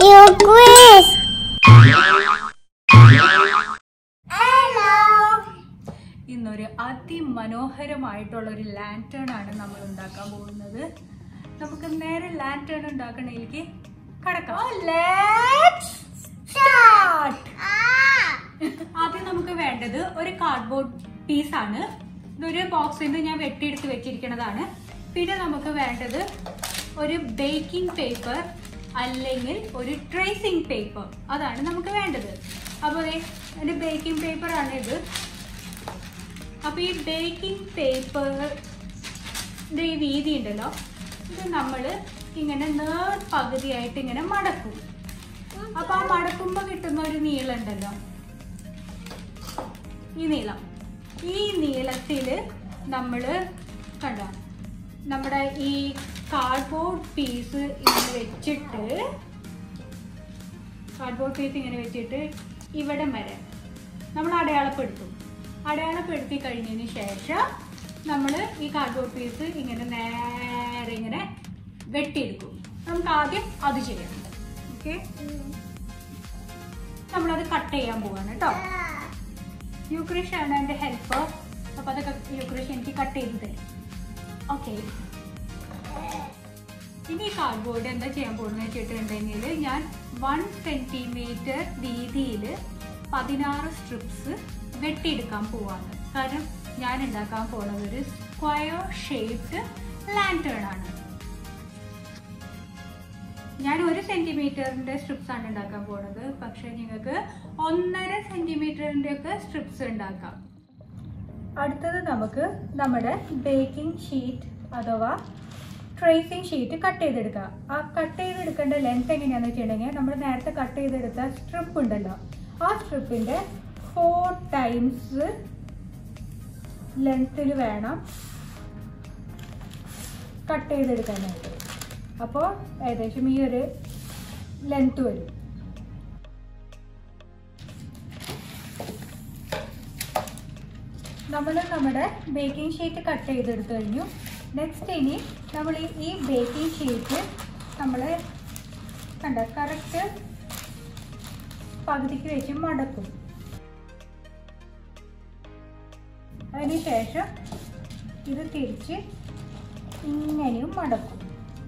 You quiz. Hello. ഇന്നൊരു അതിമനോഹരമായിട്ടുള്ള ഒരു lantern ആണ് നമ്മൾ ഉണ്ടാക്കാൻ പോകുന്നത് നമുക്ക് നേരെ ലാൻറ്റേൺ ഉണ്ടാക്കണേലേക്ക് കടക്കാം Let's start. Ah. ആദ്യം നമുക്ക് വേണ്ടത് ഒരു കാർഡ്ബോർഡ് പീസാണ് ഇതൊരു ബോക്സിൽ നിന്ന് ഞാൻ വെട്ടിയെടുത്ത് വെച്ചിരിക്കുന്നതാണ് പിന്നെ നമുക്ക് വേണ്ടത് ഒരു ബേക്കിംഗ് പേപ്പർ അല്ലെങ്കിൽ ഒരു ട്രേസിംഗ് പേപ്പർ അതാണ് നമുക്ക് വേണ്ടത് അപ്പോൾ ദേ എൻ്റെ ബേക്കിംഗ് പേപ്പറാണ് ഇത് അപ്പോൾ ഈ ബേക്കിംഗ് പേപ്പറിൻ്റെ ഈ വീതി ഉണ്ടല്ലോ ഇത് നമ്മൾ ഇങ്ങനെ നേർ പകുതിയായിട്ട് ഇങ്ങനെ മടക്കും അപ്പോൾ ആ മടക്കുമ്പോൾ കിട്ടുന്ന ഒരു നീളം ഉണ്ടല്ലോ ഈ നീളം ഈ നീളത്തിൽ നമ്മൾ കണ്ട നമ്മുടെ ഈ കാർഡ്ബോർഡ് പീസ് ഇങ്ങനെ വെച്ചിട്ട് കാർഡ്ബോർഡ് പീസ് ഇങ്ങനെ വെച്ചിട്ട് ഇവിടം വരെ നമ്മൾ അടയാളപ്പെടുത്തും അടയാളപ്പെടുത്തി കഴിഞ്ഞതിന് ശേഷം നമ്മൾ ഈ കാർഡ്ബോർഡ് പീസ് ഇങ്ങനെ നേരെ ഇങ്ങനെ വെട്ടിയെടുക്കും നമുക്ക് ആദ്യം അത് ചെയ്യാം ഓക്കെ നമ്മളത് കട്ട് ചെയ്യാൻ പോവാണ് കേട്ടോ യുക്രിഷ് ആണ് എൻ്റെ ഹെൽപ്പർ അപ്പോൾ അതൊക്കെ യുക്രിഷ് എനിക്ക് കട്ട് ചെയ്ത് തരും ഓക്കെ ഇനി കാർഡ്ബോർഡ് എന്താ ചെയ്യാൻ പോകുന്നത് വെച്ചിട്ടുണ്ടെങ്കിൽ ഞാൻ വൺ സെൻറ്റിമീറ്റർ വീതിയിൽ പതിനാറ് സ്ട്രിപ്സ് വെട്ടിയെടുക്കാൻ പോവാണ് കാരണം ഞാൻ ഉണ്ടാക്കാൻ പോകുന്നത് ഒരു സ്ക്വയർ ഷേപ്ഡ് ലാൻറ്റേൺ ആണ് ഞാൻ ഒരു സെന്റിമീറ്ററിന്റെ സ്ട്രിപ്സ് ആണ് ഉണ്ടാക്കാൻ പോകുന്നത് പക്ഷെ നിങ്ങൾക്ക് ഒന്നര സെന്റിമീറ്ററിന്റെ ഒക്കെ സ്ട്രിപ്സ് ഉണ്ടാക്കാം അടുത്തത് നമുക്ക് നമ്മുടെ ബേക്കിംഗ് ഷീറ്റ് അഥവാ ട്രേസിംഗ് ഷീറ്റ് കട്ട് ചെയ്തെടുക്കാം ആ കട്ട് ചെയ്തെടുക്കേണ്ട ലെങ്ത് എങ്ങനെയാണെന്ന് വെച്ചിട്ടുണ്ടെങ്കിൽ നമ്മൾ നേരത്തെ കട്ട് ചെയ്തെടുത്ത സ്ട്രിപ്പ് ഉണ്ടല്ലോ ആ സ്ട്രിപ്പിന്റെ ഫോർ ടൈംസ് ലെങ്ത്തിൽ വേണം കട്ട് ചെയ്തെടുക്കാനായിട്ട് അപ്പോൾ ഏകദേശം ഈ ഒരു ലെങ്ത് വരും നമ്മൾ നമ്മുടെ ബേക്കിംഗ് ഷീറ്റ് കട്ട് ചെയ്തെടുത്തു കഴിഞ്ഞു നെക്സ്റ്റ് ഇനി നമ്മൾ ഈ- ഈ ബേക്കിംഗ് ഷീറ്റ് നമ്മൾ കണ്ട കറക്റ്റ് പകുതിക്ക് വെച്ച് മടക്കും അതിന് ശേഷം ഇത് തിരിച്ച് ഇങ്ങനെയും മടക്കും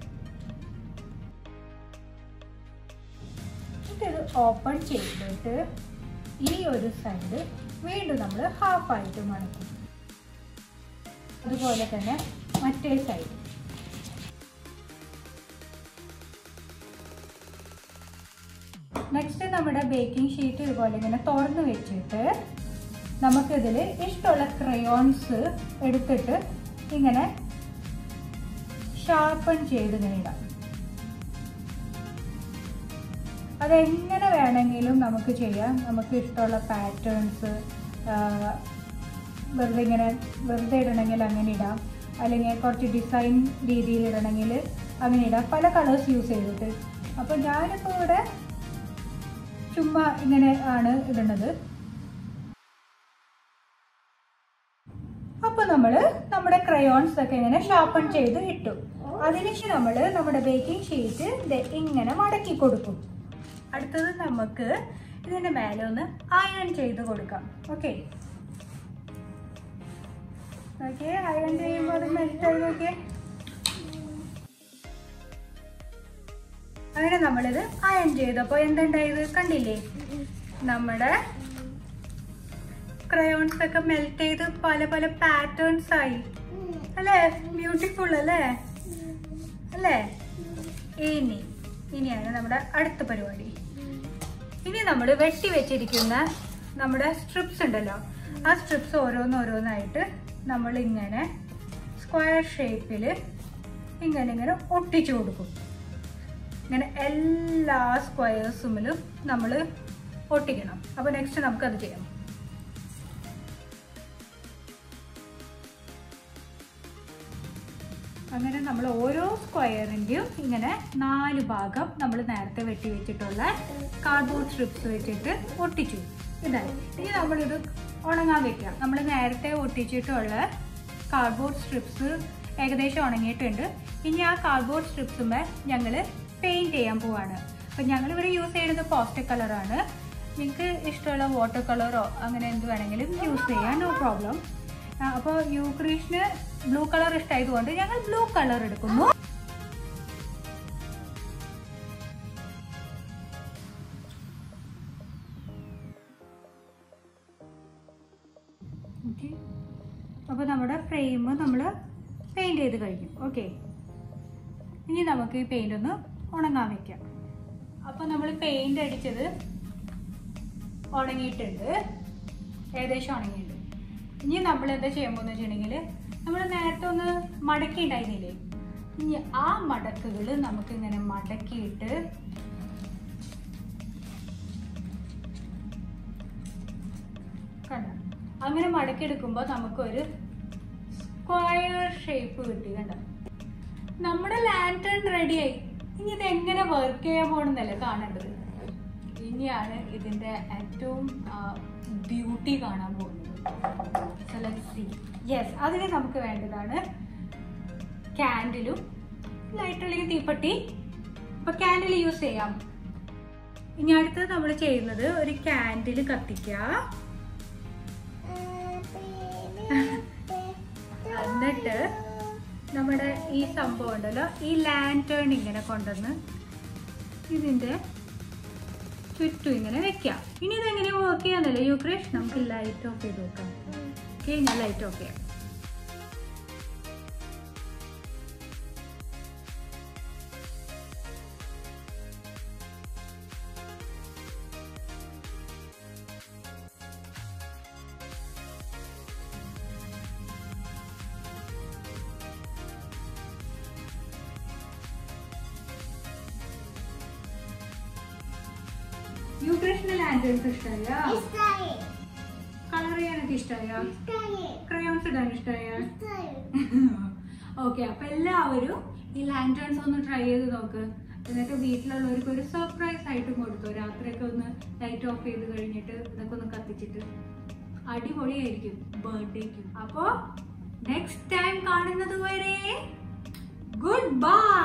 ഇത് ഓപ്പൺ ചെയ്തിട്ട് ഈ ഒരു സൈഡ് വീണ്ടും നമ്മൾ ഹാഫ് ആയിട്ട് മടക്കും അതുപോലെ തന്നെ മറ്റേ സൈഡ് നെക്സ്റ്റ് നമ്മുടെ ബേക്കിംഗ് ഷീറ്റ് ഇതുപോലെ ഇങ്ങനെ തുറന്ന് വെച്ചിട്ട് നമുക്കിതിൽ ഇഷ്ടമുള്ള ക്രയോൺസ് എടുത്തിട്ട് ഇങ്ങനെ ഷാർപ്പൺ ചെയ്ത് ഇങ്ങനെ ഇടാം അതെങ്ങനെ വേണമെങ്കിലും നമുക്ക് ചെയ്യാം നമുക്ക് ഇഷ്ടമുള്ള പാറ്റേൺസ് വെറുതെ ഇങ്ങനെ വെറുതെ ഇടണമെങ്കിൽ അങ്ങനെ ഇടാം അല്ലെങ്കിൽ കുറച്ച് ഡിസൈൻ രീതിയിൽ ഇടണമെങ്കിൽ അങ്ങനെ ഇടാം പല കളേഴ്സ് യൂസ് ചെയ്തിട്ട് അപ്പോൾ ഞാനിപ്പോൾ ഇവിടെ ചുമ്മാ ഇങ്ങനെ ആണ് ഇടുന്നത് അപ്പോൾ നമ്മൾ നമ്മുടെ ക്രയോൺസ് ഒക്കെ ഇങ്ങനെ ഷാർപ്പൺ ചെയ്ത് ഇട്ടു അതിനുശേഷം നമ്മൾ നമ്മുടെ ബേക്കിംഗ് ഷീറ്റ് ദേ ഇങ്ങനെ മടക്കി കൊടുക്കും അടുത്തത് നമുക്ക് ഇതിന്റെ മേലെ ഒന്ന് അയൺ ചെയ്ത് കൊടുക്കാം ഓക്കെ ഓക്കെ അയൺ ചെയ്യുമ്പോൾ അത് മെൽറ്റ് ആയി നോക്കിയേ അങ്ങനെ നമ്മളിത് അയൺ ചെയ്തപ്പോൾ എന്തുണ്ടായത് കണ്ടില്ലേ നമ്മുടെ ക്രയോൺസ് ഒക്കെ മെൽറ്റ് ചെയ്ത് പല പല പാറ്റേൺസ് ആയി അല്ലേ ബ്യൂട്ടിഫുൾ അല്ലേ അല്ലേ ഇനി ഇനിയാണ് നമ്മുടെ അടുത്ത പരിപാടി ഇനി നമ്മൾ വെട്ടി വെച്ചിരിക്കുന്ന നമ്മുടെ സ്ട്രിപ്സ് ഉണ്ടല്ലോ ആ സ്ട്രിപ്സ് ഓരോന്നോരോന്നായിട്ട് നമ്മൾ ഇങ്ങനെ സ്ക്വയർ ഷേപ്പിൽ ഇങ്ങനെ ഇങ്ങനെ ഒട്ടിച്ചു കൊടുക്കും ഇങ്ങനെ എല്ലാ സ്ക്വയേഴ്സുമിലും നമ്മൾ ഒട്ടിക്കണം അപ്പോൾ നെക്സ്റ്റ് നമുക്കത് ചെയ്യാം അങ്ങനെ നമ്മൾ ഓരോ സ്ക്വയറിൻ്റെയും ഇങ്ങനെ നാല് ഭാഗം നമ്മൾ നേരത്തെ വെട്ടി വെച്ചിട്ടുള്ള കാർഡ്ബോർഡ് സ്ട്രിപ്സ് വെച്ചിട്ട് ഒട്ടിച്ചു ഇതായി ഇനി നമ്മളിത് ഉണങ്ങാൻ വെക്കാം നമ്മൾ നേരത്തെ ഒട്ടിച്ചിട്ടുള്ള കാർഡ്ബോർഡ് സ്ട്രിപ്സ് ഏകദേശം ഉണങ്ങിയിട്ടുണ്ട് ഇനി ആ കാർഡ്ബോർഡ് സ്ട്രിപ്സുമേ ഞങ്ങൾ പെയിൻറ് ചെയ്യാൻ പോവാണ് അപ്പം ഞങ്ങളിവിടെ യൂസ് ചെയ്യുന്നത് പോസ്റ്റർ കളറാണ് നിങ്ങൾക്ക് ഇഷ്ടമുള്ള വാട്ടർ കളറോ അങ്ങനെ എന്ത് വേണമെങ്കിലും യൂസ് ചെയ്യാം നോ പ്രോബ്ലം അപ്പോൾ യൂക്രീഷിന് ബ്ലൂ കളർ ഇഷ്ടമായതുകൊണ്ട് ഞങ്ങൾ ബ്ലൂ കളർ എടുക്കുന്നു ഓക്കെ അപ്പോൾ നമ്മുടെ ഫ്രെയിം നമ്മൾ പെയിൻറ് ചെയ്ത് കഴിഞ്ഞു ഓക്കെ ഇനി നമുക്ക് ഈ പെയിൻ്റ് ഒന്ന് ഉണങ്ങാൻ വെക്കാം അപ്പോൾ നമ്മൾ പെയിൻ്റ് അടിച്ചത് ഉണങ്ങിയിട്ടുണ്ട് ഏകദേശം ഉണങ്ങിയിട്ടുണ്ട് ഇനി നമ്മൾ എന്താ ചെയ്യാൻ പോകുന്നത് വെച്ചിട്ടുണ്ടെങ്കിൽ നമ്മൾ നേരത്തെ ഒന്ന് മടക്കി ഉണ്ടായിരുന്നില്ലേ ഇനി ആ മടക്കുകൾ നമുക്കിങ്ങനെ മടക്കിയിട്ട് കണ്ടോ അങ്ങനെ മടക്കിയെടുക്കുമ്പോൾ നമുക്കൊരു സ്ക്വയർ ഷേപ്പ് കിട്ടി കണ്ടോ നമ്മുടെ ലാൻറ്റേൺ റെഡിയായി ഇനി ഇത് എങ്ങനെ വർക്ക് ചെയ്യാൻ പോകണമെന്നല്ല കാണേണ്ടത് ഇനിയാണ് ഇതിന്റെ ഏറ്റവും ബ്യൂട്ടി കാണാൻ പോകുന്നത് യെസ് അതിന് നമുക്ക് വേണ്ടതാണ് ക്യാൻഡിലും ലൈറ്റ് അല്ലെങ്കിൽ തീപ്പെട്ടി അപ്പൊ ക്യാൻഡിൽ യൂസ് ചെയ്യാം ഇനി അടുത്തത് നമ്മൾ ചെയ്യുന്നത് ഒരു ക്യാൻഡിൽ കത്തിക്കുക എന്നിട്ട് നമ്മുടെ ഈ സംഭവം ഉണ്ടല്ലോ ഈ ലാൻറ്റേൺ ഇങ്ങനെ കൊണ്ടുവന്ന് ഇതിന്റെ ചുറ്റും ഇങ്ങനെ വെക്കാം ഇനി ഇതെങ്ങനെ വർക്ക് ചെയ്യാന്നല്ലേ യുക്രേഷ് നമുക്ക് ലൈറ്റ് ഓഫ് ചെയ്ത് നോക്കാം ഓക്കെ ഞാൻ ലൈറ്റ് ഓഫ് ചെയ്യാം യുക്രേഷിന് ലാൻറ്റേൺസ് ഇഷ്ടമായ കളർ ചെയ്യാനൊക്കെ ഇഷ്ടമായ ക്രയോൺസ് ഇടാൻ ഇഷ്ടമായ ഓക്കെ അപ്പൊ എല്ലാവരും ഈ ലാൻറ്റേൺസ് ഒന്ന് ട്രൈ ചെയ്ത് നോക്ക് എന്നിട്ട് വീട്ടിലുള്ളവർക്ക് ഒരു സർപ്രൈസ് ആയിട്ടും കൊടുത്തു രാത്രിയൊക്കെ ഒന്ന് ലൈറ്റ് ഓഫ് ചെയ്ത് കഴിഞ്ഞിട്ട് ഇതൊക്കെ ഒന്ന് കത്തിച്ചിട്ട് അടിപൊളിയായിരിക്കും ബർത്ത്ഡേക്കും അപ്പോ നെക്സ്റ്റ് ടൈം കാണുന്നത് വരെ ഗുഡ് ബൈ